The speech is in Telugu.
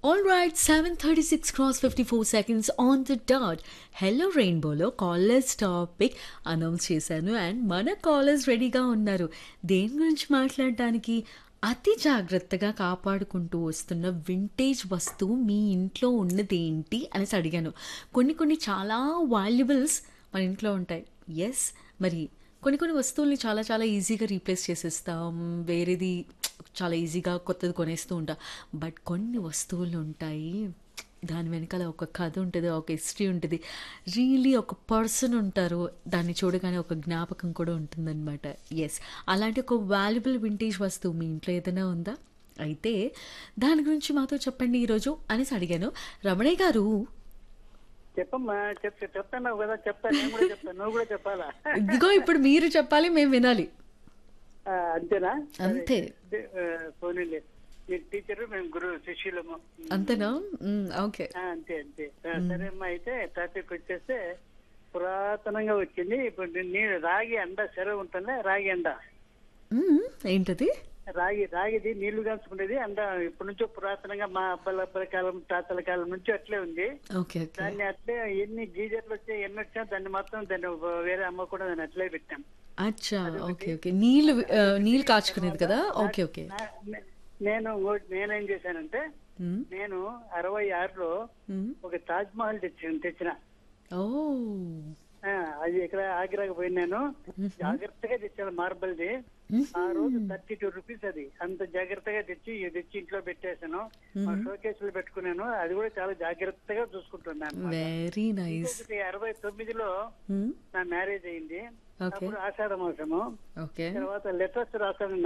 All right, 7:36 cross 54 seconds on the dot. Hello రెయిన్బోలో కాలర్స్ టాపిక్ అనౌన్స్ చేశాను అండ్ మన కాలర్స్ రెడీగా ఉన్నారు దేని గురించి మాట్లాడడానికి అతి జాగ్రత్తగా కాపాడుకుంటూ వస్తున్న వింటేజ్ వస్తువు మీ ఇంట్లో ఉన్నది ఏంటి అనేసి అడిగాను కొన్ని కొన్ని చాలా వాల్యుబుల్స్ మన ఇంట్లో ఉంటాయి ఎస్ మరి కొన్ని కొన్ని వస్తువుల్ని చాలా చాలా ఈజీగా రీప్లేస్ చేసేస్తాం వేరేది చాలా ఈజీగా కొత్తది కొనేస్తూ ఉంటాం బట్ కొన్ని వస్తువులు ఉంటాయి దాని వెనకాల ఒక కథ ఉంటుంది ఒక హిస్టరీ ఉంటుంది రియలీ ఒక పర్సన్ ఉంటారు దాన్ని చూడగానే ఒక జ్ఞాపకం కూడా ఉంటుందన్నమాట ఎస్ అలాంటి ఒక వాల్యుబుల్ వింటేజ్ వస్తువు మీ ఇంట్లో ఏదైనా ఉందా అయితే దాని గురించి మాతో చెప్పండి ఈరోజు అనేసి అడిగాను రమణయ్య గారు చెప్పమ్మా చెప్ చెప్తాను కదా చెప్తాను నేను కూడా చెప్తాను నువ్వు కూడా చెప్పాలా ఇదిగో ఇప్పుడు మీరు చెప్పాలి మేము వినాలి ఆ, అంతేనా అంతే పోనీలే మీరు టీచర్ మేము గురువు శిష్యులము అంతేనా మ్, ఓకే ఆ, అంతే అంతే ఆ, సరే అమ్మా అయితే టాపిక్ వచ్చేస్తే పురాతనంగా వచ్చింది ఇప్పుడు నేను రాగి అండ సెరవు ఉంటుందా రాగి అండ మ్, ఏంటది రాగి రాగిది నీళ్లు కాల్చుకునేది అండ ఇప్పటి నుంచో పురాతనంగా మా అబ్బాయిల అబ్బాయిల కాలం తాతల కాలం నుంచి అట్లే ఉంది ఓకే ఓకే దాన్ని అట్లే ఎన్ని గీజర్లు వచ్చాయి ఎన్ని వచ్చినా దాన్ని మాత్రం దాన్ని వేరే అమ్మ కూడా దాన్ని అట్లే పెట్టాం అచ్చా ఓకే ఓకే నీళ్ళు ఆ, నీళ్ళు కాచుకునేది కదా ఓకే ఓకే నా- నే- నేను ఇంకోటి నేనేం చేశానంటే మ్, నేను అరవై ఆరులో మ్. ఒక తాజ్ మహల్ తెచ్చి తెచ్చిన ఓ ఆ, అది ఇక్కడ ఆగ్రాకి పోయి నేను జాగ్రత్తగా తెచ్చాను మార్బల్ది ఆ రోజు థర్టీ టూ రూపీస్ అది అంత జాగ్రత్తగా తెచ్చి ఇది తెచ్చి ఇంట్లో పెట్టేశాను మా షోకేస్ లో పెట్టుకున్నాను అది కూడా చాలా జాగ్రత్తగా చూసుకుంటున్నాను వెరీ నైస్ ఇంకొకటి అరవై తొమ్మిదిలో నా మ్యారేజ్ అయింది ఓకే అప్పుడు ఆషాఢ మాసము ఓకే తర్వాత లెటర్స్ రాసాను